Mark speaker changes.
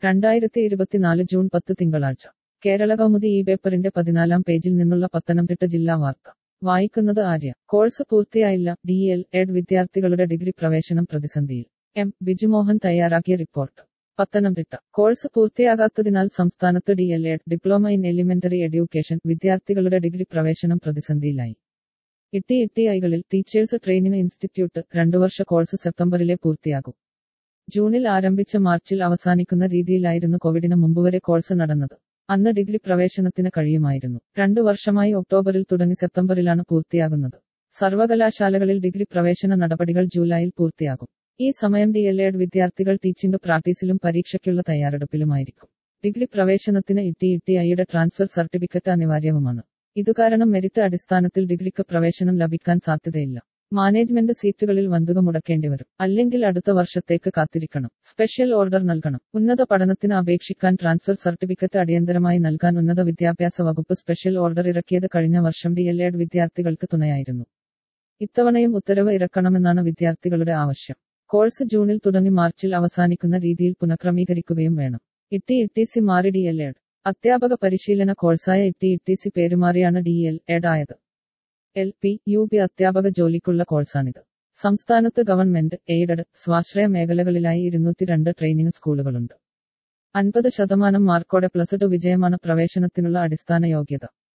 Speaker 1: രണ്ടായിരത്തി ഇരുപത്തിനാല് ജൂൺ പത്ത് തിങ്കളാഴ്ച കേരള കൗമുദി ഈ പേപ്പറിന്റെ പതിനാലാം പേജിൽ നിന്നുള്ള പത്തനംതിട്ട ജില്ലാ വാർത്ത വായിക്കുന്നത് ആര്യ കോഴ്സ് പൂർത്തിയായില്ല ഡി എൽ എഡ് വിദ്യാർത്ഥികളുടെ ഡിഗ്രി പ്രവേശനം പ്രതിസന്ധിയിൽ എം ബിജുമോഹൻ തയ്യാറാക്കിയ റിപ്പോർട്ട് പത്തനംതിട്ട കോഴ്സ് പൂർത്തിയാകാത്തതിനാൽ സംസ്ഥാനത്ത് D L Ed diploma in elementary education വിദ്യാർത്ഥികളുടെ ഡിഗ്രി പ്രവേശനം പ്രതിസന്ധിയിലായി ഇട്ടി ഇട്ടി ഐകളിൽ ടീച്ചേഴ്സ് ട്രെയിനിങ് ഇൻസ്റ്റിറ്റ്യൂട്ട് രണ്ടു വർഷ കോഴ്സ് സെപ്റ്റംബറിലെ പൂർത്തിയാകും ജൂണിൽ ആരംഭിച്ച മാർച്ചിൽ അവസാനിക്കുന്ന രീതിയിലായിരുന്നു കോവിഡിന് മുമ്പുവരെ കോഴ്സ് നടന്നത് അന്ന് ഡിഗ്രി പ്രവേശനത്തിന് കഴിയുമായിരുന്നു രണ്ടു വർഷമായി ഒക്ടോബറിൽ തുടങ്ങി സെപ്റ്റംബറിലാണ് പൂർത്തിയാകുന്നത് സർവകലാശാലകളിൽ ഡിഗ്രി പ്രവേശന നടപടികൾ ജൂലൈയിൽ പൂർത്തിയാകും ഈ സമയം ഡി എൽ എഡ് വിദ്യാർത്ഥികൾ ടീച്ചിംഗ് പ്രാക്ടീസിലും പരീക്ഷയ്ക്കുള്ള തയ്യാറെടുപ്പിലുമായിരിക്കും ഡിഗ്രി പ്രവേശനത്തിന് ഇട്ടി ഇട്ടി ഐയുടെ ട്രാൻസ്ഫർ സർട്ടിഫിക്കറ്റ് അനിവാര്യവുമാണ് ഇതുകാരണം മെരിറ്റ് അടിസ്ഥാനത്തിൽ ഡിഗ്രിക്ക് പ്രവേശനം ലഭിക്കാൻ സാധ്യതയില്ല മാനേജ്മെന്റ് സീറ്റുകളിൽ വന്തുക മുടക്കേണ്ടി വരും അല്ലെങ്കിൽ അടുത്ത വർഷത്തേക്ക് കാത്തിരിക്കണം സ്പെഷ്യൽ ഓർഡർ നൽകണം ഉന്നത പഠനത്തിന് അപേക്ഷിക്കാൻ ട്രാൻസ്ഫർ സർട്ടിഫിക്കറ്റ് അടിയന്തരമായി നൽകാൻ ഉന്നത വിദ്യാഭ്യാസ വകുപ്പ് സ്പെഷ്യൽ ഓർഡർ ഇറക്കിയത് കഴിഞ്ഞ വർഷം ഡി എൽ എഡ് വിദ്യാർത്ഥികൾക്ക് തുണയായിരുന്നു ഇത്തവണയും ഉത്തരവ് ഇറക്കണമെന്നാണ് വിദ്യാർത്ഥികളുടെ ആവശ്യം കോഴ്സ് ജൂണിൽ തുടങ്ങി മാർച്ചിൽ അവസാനിക്കുന്ന രീതിയിൽ പുനഃക്രമീകരിക്കുകയും വേണം ഇട്ടി ഇട്ടി സി മാറി ഡി എൽ എഡ് അധ്യാപക പരിശീലന കോഴ്സായ ഇട്ടി ഇട്ടി സി പേരുമാറിയാണ് ഡി എൽ എഡ് ആയത് എൽ പി യു പി അധ്യാപക ജോലിക്കുള്ള കോഴ്സാണിത് സംസ്ഥാനത്ത് ഗവൺമെന്റ് എയ്ഡഡ് സ്വാശ്രയ മേഖലകളിലായി ഇരുന്നൂറ്റി രണ്ട് ട്രെയിനിങ് സ്കൂളുകളുണ്ട് അൻപത് ശതമാനം മാർക്കോടെ പ്ലസ് ടു വിജയമാണ് പ്രവേശനത്തിനുള്ള അടിസ്ഥാന യോഗ്യത